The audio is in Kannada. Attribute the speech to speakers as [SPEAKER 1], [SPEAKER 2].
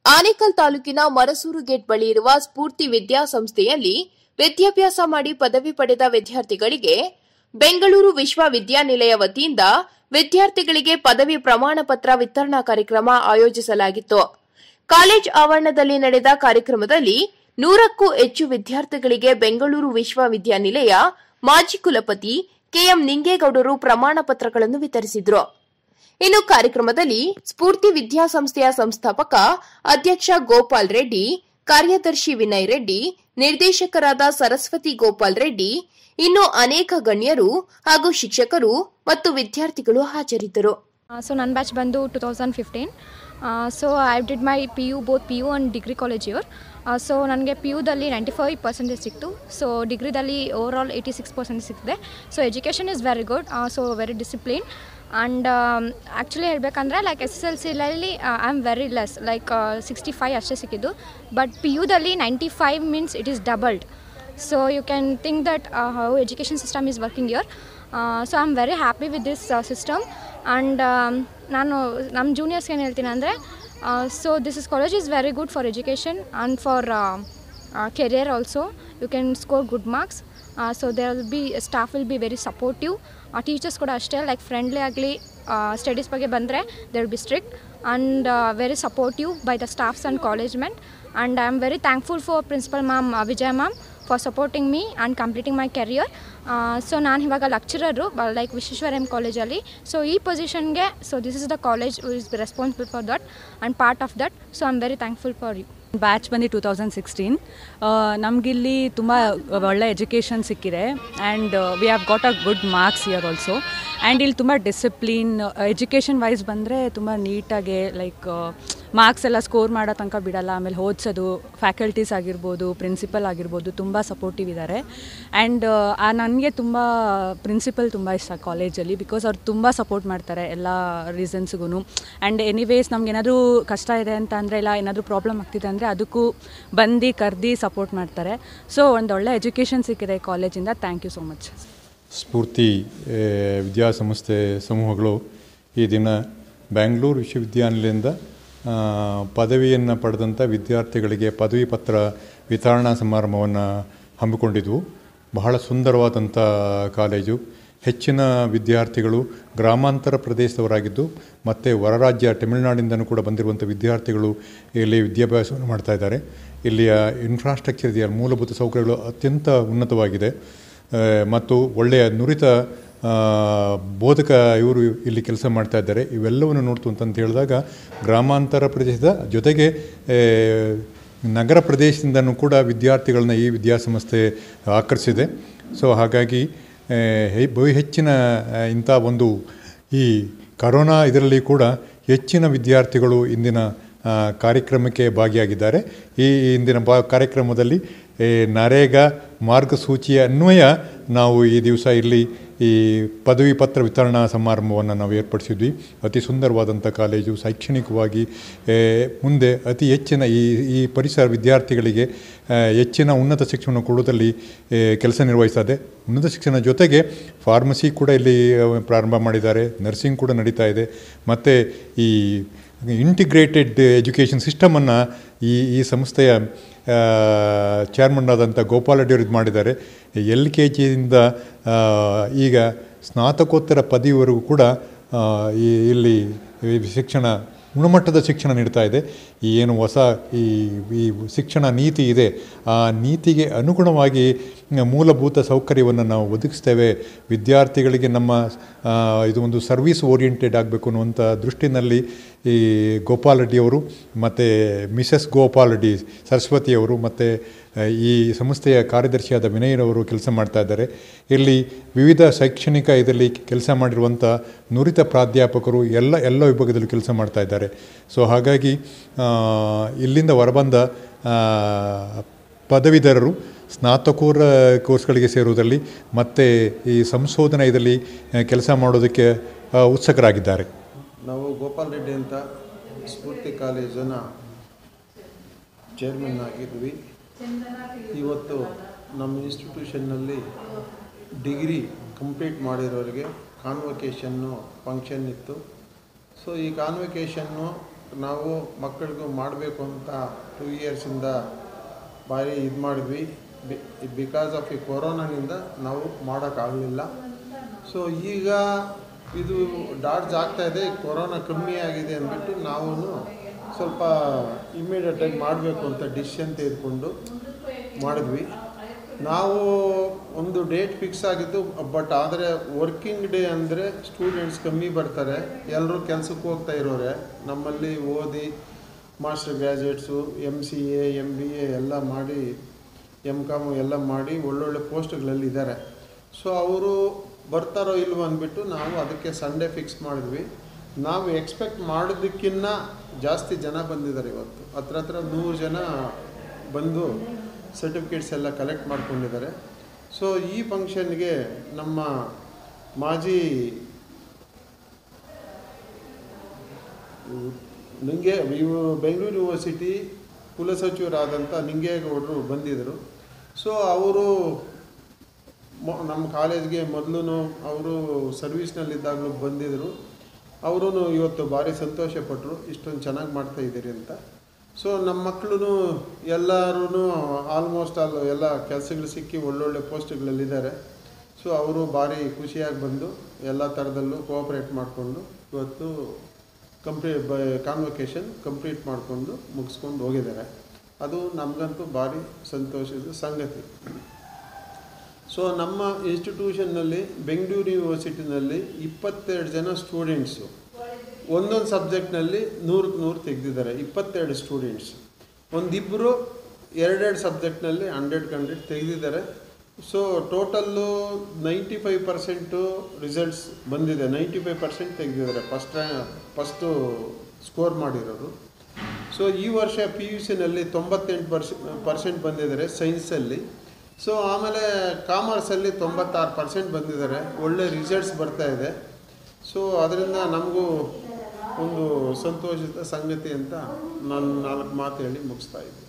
[SPEAKER 1] ಆನೇಕಲ್ ತಾಲೂಕಿನ ಮರಸೂರು ಗೇಟ್ ಬಳಿ ಇರುವ ಸ್ಫೂರ್ತಿ ವಿದ್ಯಾಸಂಸ್ಥೆಯಲ್ಲಿ ವಿದ್ಯಾಭ್ಯಾಸ ಮಾಡಿ ಪದವಿ ಪಡೆದ ವಿದ್ಯಾರ್ಥಿಗಳಿಗೆ ಬೆಂಗಳೂರು ವಿಶ್ವವಿದ್ಯಾನಿಲಯ ವತಿಯಿಂದ ವಿದ್ಯಾರ್ಥಿಗಳಿಗೆ ಪದವಿ ಪ್ರಮಾಣ ಪತ್ರ ವಿತರಣಾ ಕಾರ್ಯಕ್ರಮ ಆಯೋಜಿಸಲಾಗಿತ್ತು ಕಾಲೇಜ್ ಆವರಣದಲ್ಲಿ ನಡೆದ ಕಾರ್ಯಕ್ರಮದಲ್ಲಿ ನೂರಕ್ಕೂ ಹೆಚ್ಚು ವಿದ್ಯಾರ್ಥಿಗಳಿಗೆ ಬೆಂಗಳೂರು ವಿಶ್ವವಿದ್ಯಾನಿಲಯ ಮಾಜಿ ಕುಲಪತಿ ಕೆಎಂ ನಿಂಗೇಗೌಡರು ಪ್ರಮಾಣ ಪತ್ರಗಳನ್ನು ವಿತರಿಸಿದರು ಇನ್ನು ಕಾರ್ಯಕ್ರಮದಲ್ಲಿ ಸ್ಫೂರ್ತಿ ವಿದ್ಯಾಸಂಸ್ಥೆಯ ಸಂಸ್ಥಾಪಕ ಅಧ್ಯಕ್ಷ ಗೋಪಾಲ್ ರೆಡ್ಡಿ ಕಾರ್ಯದರ್ಶಿ ವಿನಯ್ ರೆಡ್ಡಿ ನಿರ್ದೇಶಕರಾದ ಸರಸ್ವತಿ ಗೋಪಾಲ್ ರೆಡ್ಡಿ ಇನ್ನು ಅನೇಕ ಗಣ್ಯರು ಹಾಗೂ ಶಿಕ್ಷಕರು ಮತ್ತು ವಿದ್ಯಾರ್ಥಿಗಳು ಹಾಜರಿದ್ದರು
[SPEAKER 2] ಸೊ ನನ್ನ ಬ್ಯಾಚ್ ಬಂದು two thousand fifteen so I did my P U both P U and degree college year so ನನಗೆ ಪಿ ಯುದಲ್ಲಿ ನೈಂಟಿ ಫೈವ್ ಪರ್ಸೆಂಟೇಜ್ ಸಿಕ್ತು ಸೊ ಡಿಗ್ರಿದಲ್ಲಿ over all eighty six percent ಸಿಕ್ಕಿದೆ so education is very good so very discipline and actually ಹೇಳಬೇಕಂದ್ರೆ ಲೈಕ್ ಎಸ್ ಎಸ್ ಎಲ್ ಸಿಲಲ್ಲಿ I am very less like sixty five ಅಷ್ಟೇ ಸಿಕ್ಕಿದ್ದು ಬಟ್ ಪಿ ಯುದಲ್ಲಿ ninety five means it is doubled so you can think that how education system is working year so I am very happy with this system and ನಾನು ನಮ್ಮ ಜೂನಿಯರ್ಸ್ಗೆ ಏನು ಹೇಳ್ತೀನಿ ಅಂದರೆ so this is college is very good for education and for career also you can score good marks so there will be staff will be very supportive teachers ಕೂಡ ಅಷ್ಟೇ ಲೈಕ್ ಫ್ರೆಂಡ್ಲಿ ಆಗಲಿ ಸ್ಟಡೀಸ್ ಬಗ್ಗೆ ಬಂದರೆ they will be strict and very supportive by the staffs and college ಮೆಂಟ್ and I am very thankful for principal ma'am Vijaya ma'am for supporting me and completing my career so ನಾನು ಇವಾಗ ಲೆಕ್ಚರರು ಲೈಕ್ ವಿಶ್ವೇಶ್ವರ ಎಮ್ ಕಾಲೇಜಲ್ಲಿ ಸೊ ಈ ಪೊಸಿಷನ್ಗೆ so this is the college is responsible for that and part of that so I am very thankful for you
[SPEAKER 3] batch ಬಂದು ಟೂ ತೌಸಂಡ್ ಸಿಕ್ಸ್ಟೀನ್ ನಮಗಿಲ್ಲಿ ತುಂಬ ಒಳ್ಳೆ ಎಜುಕೇಷನ್ ಸಿಕ್ಕಿದೆ and we have got a good marks year also and ಇಲ್ಲಿ ತುಂಬ ಡಿಸಿಪ್ಲಿನ್ ಎಜುಕೇಷನ್ ವೈಸ್ ಬಂದರೆ ತುಂಬ ನೀಟಾಗಿ ಲೈಕ್ ಮಾರ್ಕ್ಸ್ ಎಲ್ಲ ಸ್ಕೋರ್ ಮಾಡೋ ತನಕ ಬಿಡಲ್ಲ ಆಮೇಲೆ ಓದಿಸೋದು ಫ್ಯಾಕಲ್ಟೀಸ್ ಆಗಿರ್ಬೋದು ಪ್ರಿನ್ಸಿಪಲ್ ಆಗಿರ್ಬೋದು ತುಂಬ ಸಪೋರ್ಟಿವ್ ಇದ್ದಾರೆ ಆ್ಯಂಡ್ ನನಗೆ ತುಂಬ ಪ್ರಿನ್ಸಿಪಲ್ ತುಂಬ ಇಷ್ಟ ಕಾಲೇಜಲ್ಲಿ ಬಿಕಾಸ್ ಅವ್ರು ತುಂಬ ಸಪೋರ್ಟ್ ಮಾಡ್ತಾರೆ ಎಲ್ಲ ರೀಸನ್ಸ್ಗೂ ಆ್ಯಂಡ್ ಎನಿವೇಸ್ ನಮ್ಗೆ ಏನಾದರೂ ಕಷ್ಟ ಇದೆ ಅಂತ ಅಂದರೆ ಇಲ್ಲ ಏನಾದರೂ ಪ್ರಾಬ್ಲಮ್ ಆಗ್ತಿದೆ ಅಂದರೆ ಅದಕ್ಕೂ ಬಂದು ಕರೆದಿ ಸಪೋರ್ಟ್ ಮಾಡ್ತಾರೆ ಸೊ ಒಂದು ಒಳ್ಳೆ ಎಜುಕೇಷನ್ ಸಿಕ್ಕಿದೆ ಕಾಲೇಜಿಂದ ಥ್ಯಾಂಕ್ ಯು ಸೊ ಮಚ್
[SPEAKER 4] ಸ್ಫೂರ್ತಿ ಆ, ವಿದ್ಯಾಸಂಸ್ಥೆ ಸಮೂಹಗಳು ಈ ದಿನ ಬ್ಯಾಂಗ್ಳೂರು ವಿಶ್ವವಿದ್ಯಾನಿಲಯದಿಂದ ಆ, ಪದವಿಯನ್ನು ಪಡೆದಂಥ ವಿದ್ಯಾರ್ಥಿಗಳಿಗೆ ಪದವಿ ಪತ್ರ ವಿತರಣಾ ಸಮಾರಂಭವನ್ನು ಹಮ್ಮಿಕೊಂಡಿದ್ವು ಬಹಳ ಸುಂದರವಾದಂಥ ಕಾಲೇಜು ಹೆಚ್ಚಿನ ವಿದ್ಯಾರ್ಥಿಗಳು ಗ್ರಾಮಾಂತರ ಪ್ರದೇಶದವರಾಗಿದ್ದು ಮತ್ತು ಹೊರರಾಜ್ಯ ತಮಿಳುನಾಡಿಂದನೂ ಕೂಡ ಬಂದಿರುವಂಥ ವಿದ್ಯಾರ್ಥಿಗಳು ಇಲ್ಲಿ ವಿದ್ಯಾಭ್ಯಾಸವನ್ನು ಮಾಡ್ತಾ ಇದ್ದಾರೆ ಇಲ್ಲಿಯ ಇನ್ಫ್ರಾಸ್ಟ್ರಕ್ಚರ್ ಇದೆಯಲ್ಲ ಮೂಲಭೂತ ಸೌಕರ್ಯಗಳು ಅತ್ಯಂತ ಉನ್ನತವಾಗಿದೆ ಆ, ಮತ್ತು ಒಳ್ಳೆಯ ನುರಿತ ಆ, ಬೋಧಕ ಇವರು ಇಲ್ಲಿ ಕೆಲಸ ಮಾಡ್ತಾ ಇದ್ದಾರೆ ಇವೆಲ್ಲವನ್ನು ನೋಡ್ತು ಅಂತಂತ ಹೇಳಿದಾಗ ಗ್ರಾಮಾಂತರ ಪ್ರದೇಶದ ಜೊತೆಗೆ ಆ, ನಗರ ಪ್ರದೇಶದಿಂದನೂ ಕೂಡ ವಿದ್ಯಾರ್ಥಿಗಳನ್ನ ಈ ವಿದ್ಯಾಸಂಸ್ಥೆ ಆಕರ್ಷಿಸಿದೆ ಸೊ ಹಾಗಾಗಿ ಆ, ಹೆ- ಬಹು ಹೆಚ್ಚಿನ ಆ, ಇಂಥ ಒಂದು ಈ ಕರೋನಾ ಇದರಲ್ಲಿ ಕೂಡ ಹೆಚ್ಚಿನ ವಿದ್ಯಾರ್ಥಿಗಳು ಇಂದಿನ ಆ, ಕಾರ್ಯಕ್ರಮಕ್ಕೆ ಭಾಗಿಯಾಗಿದ್ದಾರೆ ಈ ಇಂದಿನ ಬಾ ಕಾರ್ಯಕ್ರಮದಲ್ಲಿ ಈ ನರೇಗಾ ಮಾರ್ಗಸೂಚಿಯ ಅನ್ವಯ ನಾವು ಈ ದಿವಸ ಇಲ್ಲಿ ಈ ಪದವಿ ಪತ್ರ ವಿತರಣಾ ಸಮಾರಂಭವನ್ನು ನಾವು ಏರ್ಪಡಿಸಿದ್ವಿ ಅತಿ ಸುಂದರವಾದಂಥ ಕಾಲೇಜು ಶೈಕ್ಷಣಿಕವಾಗಿ ಏ, ಮುಂದೆ ಅತಿ ಹೆಚ್ಚಿನ ಈ ಈ ಪರಿಸರ ವಿದ್ಯಾರ್ಥಿಗಳಿಗೆ ಆ, ಹೆಚ್ಚಿನ ಉನ್ನತ ಶಿಕ್ಷಣ ಕೊಡುವುದರಲ್ಲಿ ಏ, ಕೆಲಸ ನಿರ್ವಹಿಸ್ತದೆ ಉನ್ನತ ಶಿಕ್ಷಣ ಜೊತೆಗೆ ಫಾರ್ಮಸಿ ಕೂಡ ಇಲ್ಲಿ ಆ, ಪ್ರಾರಂಭ ಮಾಡಿದ್ದಾರೆ ನರ್ಸಿಂಗ್ ಕೂಡ ನಡೀತಾ ಇದೆ ಮತ್ತು ಈ ಇಂಟಿಗ್ರೇಟೆಡ್ ಎಜುಕೇಷನ್ ಸಿಸ್ಟಮನ್ನು ಈ ಈ ಸಂಸ್ಥೆಯ ಚೇರ್ಮನ್ ಆದಂಥ ಗೋಪಾಲ್ ರೆಡ್ಡಿ ಅವರು ಇದು ಮಾಡಿದ್ದಾರೆ ಎಲ್ ಕೆ ಜಿಯಿಂದ ಈಗ ಸ್ನಾತಕೋತ್ತರ ಪದವಿವರೆಗೂ ಕೂಡ ಆ, ಈ ಇಲ್ಲಿ ಈ ಶಿಕ್ಷಣ ಗುಣಮಟ್ಟದ ಶಿಕ್ಷಣ ನೀಡ್ತಾ ಇದೆ ಈ ಏನು ಹೊಸ ಈ ಈ ಶಿಕ್ಷಣ ನೀತಿ ಇದೆ ಆ ನೀತಿಗೆ ಅನುಗುಣವಾಗಿ ಮೂಲಭೂತ ಸೌಕರ್ಯವನ್ನು ನಾವು ಒದಗಿಸ್ತೇವೆ ವಿದ್ಯಾರ್ಥಿಗಳಿಗೆ ನಮ್ಮ ಆ, ಇದು ಒಂದು ಸರ್ವಿಸ್ ಓರಿಯೆಂಟೆಡ್ ಆಗಬೇಕು ಅನ್ನುವಂಥ ದೃಷ್ಟಿನಲ್ಲಿ ಈ ಗೋಪಾಲ್ ರೆಡ್ಡಿಯವರು ಮತ್ತು ಮಿಸಸ್ ಗೋಪಾಲ್ ರೆಡ್ಡಿ ಸರಸ್ವತಿಯವರು ಮತ್ತು ಈ ಸಂಸ್ಥೆಯ ಕಾರ್ಯದರ್ಶಿಯಾದ ವಿನಯರವರು ಕೆಲಸ ಮಾಡ್ತಾ ಇದ್ದಾರೆ ಇಲ್ಲಿ ವಿವಿಧ ಶೈಕ್ಷಣಿಕ ಇದರಲ್ಲಿ ಕೆಲಸ ಮಾಡಿರುವಂಥ ನುರಿತ ಪ್ರಾಧ್ಯಾಪಕರು ಎಲ್ಲ ಎಲ್ಲ ವಿಭಾಗದಲ್ಲೂ ಕೆಲಸ ಮಾಡ್ತಾ ಇದ್ದಾರೆ ಸೊ ಹಾಗಾಗಿ ಆ, ಇಲ್ಲಿಂದ ಹೊರಬಂದ ಆ, ಪದವೀಧರರು ಸ್ನಾತಕೋರ ಕೋರ್ಸ್ಗಳಿಗೆ ಸೇರುವುದರಲ್ಲಿ ಮತ್ತು ಈ ಸಂಶೋಧನಾ ಇದರಲ್ಲಿ ಕೆಲಸ ಮಾಡೋದಕ್ಕೆ ಆ, ಉತ್ಸುಕರಾಗಿದ್ದಾರೆ
[SPEAKER 5] ನಾವು ಗೋಪಾಲ್ ರೆಡ್ಡಿ ಅಂತ ಸ್ಫೂರ್ತಿ ಕಾಲೇಜಿನ ಚೇರ್ಮನ್ ಆಗಿದ್ವಿ ಇವತ್ತು ನಮ್ಮ ಇನ್ಸ್ಟಿಟ್ಯೂಷನ್ನಲ್ಲಿ ಡಿಗ್ರಿ ಕಂಪ್ಲೀಟ್ ಮಾಡಿರೋರಿಗೆ ಕಾನ್ವೊಕೇಶನ್ನು ಫಂಕ್ಷನ್ ಇತ್ತು ಸೊ ಈ ಕಾನ್ವೊಕೇಶನ್ನು ನಾವು ಮಕ್ಕಳಿಗೂ ಮಾಡಬೇಕು ಅಂತ ಟೂ ಇಯರ್ಸಿಂದ ಭಾರಿ ಇದು ಮಾಡಿದ್ವಿ ಬಿಕಾಸ್ ಆಫ್ ಈ ಕೊರೋನಾನಿಂದ ನಾವು ಮಾಡೋಕ್ಕಾಗಲಿಲ್ಲ ಸೊ ಈಗ ಇದು ಡಾಡ್ಜ್ ಆಗ್ತಾ ಇದೆ ಕೊರೋನಾ ಕಮ್ಮಿ ಆಗಿದೆ ಅಂದ್ಬಿಟ್ಟು ನಾವು ಸ್ವಲ್ಪ ಇಮ್ಮಿಡಿಯೇಟಾಗಿ ಮಾಡಬೇಕು ಅಂತ ಡಿಸಿಷನ್ ತೆಗೆದುಕೊಂಡು ಮಾಡಿದ್ವಿ ನಾವು ಒಂದು ಡೇಟ್ ಫಿಕ್ಸ್ ಆಗಿದ್ದು ಬಟ್ ಆದರೆ ವರ್ಕಿಂಗ್ ಡೇ ಅಂದರೆ ಸ್ಟೂಡೆಂಟ್ಸ್ ಕಮ್ಮಿ ಬರ್ತಾರೆ ಎಲ್ಲರೂ ಕೆಲಸಕ್ಕೆ ಹೋಗ್ತಾ ಇರೋರೆ ನಮ್ಮಲ್ಲಿ ಓದಿ master graduates M C A M B A ಎಲ್ಲ ಮಾಡಿ ಎಮ್ ಕಾಮು ಎಲ್ಲ ಮಾಡಿ ಒಳ್ಳೊಳ್ಳೆ ಪೋಸ್ಟ್ಗಳಲ್ಲಿ ಇದ್ದಾರೆ ಸೊ ಅವರು ಬರ್ತಾರೋ ಇಲ್ವೋ ಅಂದ್ಬಿಟ್ಟು ನಾವು ಅದಕ್ಕೆ ಸಂಡೇ ಫಿಕ್ಸ್ ಮಾಡಿದ್ವಿ ನಾವು ಎಕ್ಸ್ಪೆಕ್ಟ್ ಮಾಡೋದಕ್ಕಿಂತ ಜಾಸ್ತಿ ಜನ ಬಂದಿದ್ದಾರೆ ಇವತ್ತು ಹತ್ರ ಹತ್ರ ನೂರು ಜನ ಬಂದು ಸರ್ಟಿಫಿಕೇಟ್ಸ್ ಎಲ್ಲ ಕಲೆಕ್ಟ್ ಮಾಡ್ಕೊಂಡಿದ್ದಾರೆ ಸೊ ಈ ಫಂಕ್ಷನ್ಗೆ ನಮ್ಮ ಮಾಜಿ ನಿಂಗೆ ಇವು ಬೆಂಗಳೂರು ಯೂನಿವರ್ಸಿಟಿ ಕುಲಸಚಿವರಾದಂಥ ನಿಂಗೇಗೌಡರು ಬಂದಿದ್ದರು ಸೊ ಅವರು ಮೊ- ನಮ್ಮ ಕಾಲೇಜ್ಗೆ ಮೊದಲು ಅವರು ಸರ್ವೀಸ್ನಲ್ಲಿದ್ದಾಗಲೂ ಬಂದಿದ್ದರು ಅವರು ಇವತ್ತು ಭಾರಿ ಸಂತೋಷಪಟ್ಟರು ಇಷ್ಟೊಂದು ಚೆನ್ನಾಗಿ ಮಾಡ್ತಾ ಇದ್ದೀರಿ ಅಂತ ಸೊ ನಮ್ಮ ಮಕ್ಕಳು ಎಲ್ಲರೂ ಆಲ್ಮೋಸ್ಟ್ ಆಲ್ ಎಲ್ಲ ಕೆಲಸಗಳು ಸಿಕ್ಕಿ ಒಳ್ಳೊಳ್ಳೆ ಪೋಸ್ಟ್ಗಳಲ್ಲಿದ್ದಾರೆ ಸೊ ಅವರು ಭಾರಿ ಖುಷಿಯಾಗಿ ಬಂದು ಎಲ್ಲ ಥರದಲ್ಲೂ ಕೋಆಪ್ರೇಟ್ ಮಾಡಿಕೊಂಡು ಇವತ್ತು ಕಂಪ್ಲೀ ಬ ಕಾನ್ವೊಕೇಶನ್ ಕಂಪ್ಲೀಟ್ ಮಾಡಿಕೊಂಡು ಮುಗಿಸ್ಕೊಂಡು ಹೋಗಿದ್ದಾರೆ ಅದು ನಮಗಂತೂ ಭಾರಿ ಸಂತೋಷದ ಸಂಗತಿ ಸೊ ನಮ್ಮ ಇನ್ಸ್ಟಿಟ್ಯೂಷನ್ನಲ್ಲಿ ಬೆಂಗಳೂರು ಯೂನಿವರ್ಸಿಟಿನಲ್ಲಿ ಇಪ್ಪತ್ತೆರಡು ಜನ ಸ್ಟೂಡೆಂಟ್ಸು ಒಂದೊಂದು ಸಬ್ಜೆಕ್ಟ್ನಲ್ಲಿ ನೂರಕ್ಕೆ ನೂರು ತೆಗೆದಿದ್ದಾರೆ ಇಪ್ಪತ್ತೆರಡು ಸ್ಟೂಡೆಂಟ್ಸ್ ಒಂದಿಬ್ಬರು ಎರಡೆರಡು ಸಬ್ಜೆಕ್ಟ್ನಲ್ಲಿ ಹಂಡ್ರೆಡ್ ಹಂಡ್ರೆಡ್ ತೆಗೆದಿದ್ದಾರೆ so total ninety five percent results ಬಂದಿದೆ ನೈಂಟಿ ಫೈವ್ ಪರ್ಸೆಂಟ್ ತೆಗೆದಿದ್ದಾರೆ ಫಸ್ಟ್ ಫಸ್ಟು ಸ್ಕೋರ್ ಮಾಡಿರೋರು ಸೊ ಈ ವರ್ಷ ಪಿ ಯು ಸಿನಲ್ಲಿ ತೊಂಬತ್ತೆಂಟು ಪರ್ಸೆ ಪರ್ಸೆಂಟ್ ಬಂದಿದ್ದಾರೆ ಸೈನ್ಸಲ್ಲಿ ಸೊ ಆಮೇಲೆ ಕಾಮರ್ಸಲ್ಲಿ ತೊಂಬತ್ತಾರು ಪರ್ಸೆಂಟ್ ಬಂದಿದ್ದಾರೆ ಒಳ್ಳೆ ರಿಸಲ್ಟ್ಸ್ ಬರ್ತಾ ಇದೆ ಸೊ ಅದರಿಂದ ನಮಗೂ ಒಂದು ಸಂತೋಷದ ಸಂಗತಿ ಅಂತ ನಾನು ನಾಲ್ಕು ಮಾತು ಹೇಳಿ ಮುಗಿಸ್ತಾ ಇದ್ದೀನಿ